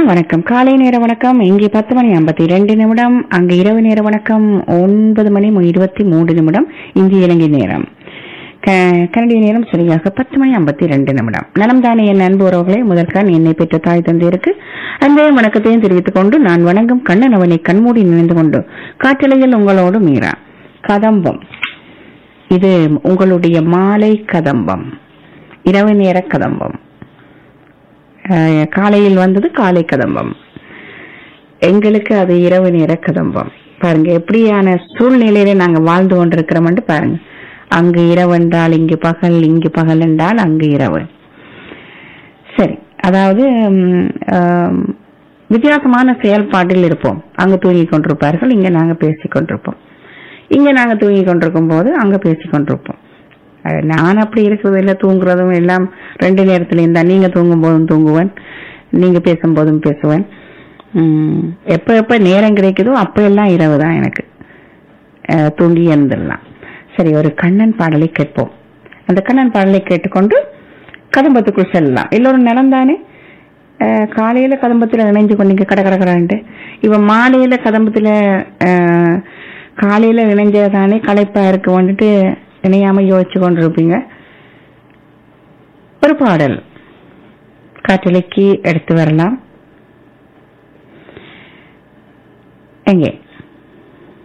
வணக்கம் காலை நேர வணக்கம் இங்கே பத்து மணி ஐம்பத்தி ரெண்டு நிமிடம் அங்கு இரவு நேர வணக்கம் ஒன்பது மணி இருபத்தி மூன்று நிமிடம் இந்திய இலங்கை நேரம் க- கனடிய நேரம் சரியாக பத்து மணி ஐம்பத்தி ரெண்டு நிமிடம் நலம் தானே என் அன்பு உறவுகளே முதற்கான் என்னை பெற்ற தாய் தந்தையருக்கு அன்பையும் வணக்கத்தையும் தெரிவித்துக் கொண்டு நான் வணங்கும் கண்ணன் அவனை கண்மூடி நினைந்து கொண்டு காற்றலையில் உங்களோடு மீரா கதம்பம் இது உங்களுடைய மாலை கதம்பம் இரவு நேர கதம்பம் அஹ், காலையில் வந்தது காலை கதம்பம் எங்களுக்கு அது இரவு நேர கதம்பம் பாருங்க எப்படியான சூழ்நிலையில நாங்க வாழ்ந்து கொண்டிருக்கிறோம்னு பாருங்க அங்கு இரவு என்றால் இங்கு பகல் இங்கு பகல் என்றால் அங்கு இரவு சரி அதாவது ம், ஆம், வித்தியாசமான செயல்பாட்டில் இருப்போம் அங்க தூங்கிக் கொண்டிருப்பார்கள் இங்க நாங்க பேசிக் கொண்டிருப்போம் இங்க நாங்க தூங்கிக் கொண்டிருக்கும் போது அங்க பேசிக் கொண்டிருப்போம் அஹ் நான் அப்படி இருக்கிறது இல்ல தூங்குறதும் எல்லாம் ரெண்டு நேரத்துலயும் தான் நீங்க தூங்கும் போதும் தூங்குவேன் நீங்க பேசும் போதும் பேசுவேன் உம், எப்ப எப்ப நேரம் கிடைக்குதோ அப்ப எல்லாம் இரவு தான் எனக்கு அஹ் தூங்கி எழுந்துடலாம் சரி ஒரு கண்ணன் பாடலை கேட்போம் அந்த கண்ணன் பாடலை கேட்டுக்கொண்டு கதம்பத்துக்குள் செல்லலாம் எல்லோரும் நிலம் தானே அஹ் காலையில கதம்பத்துல இணைஞ்சு கொண்டீங்க கட கட கடன்ட்டு இவ மாலையில கதம்பத்துல அஹ், காலையில இணைஞ்சதானே களைப்பா இருக்கு வந்துட்டு இணையாம யோசிச்சு கொண்டிருப்பீங்க ஒரு பாடல் காற்றலைக்கு எடுத்து வரலாம் எங்கே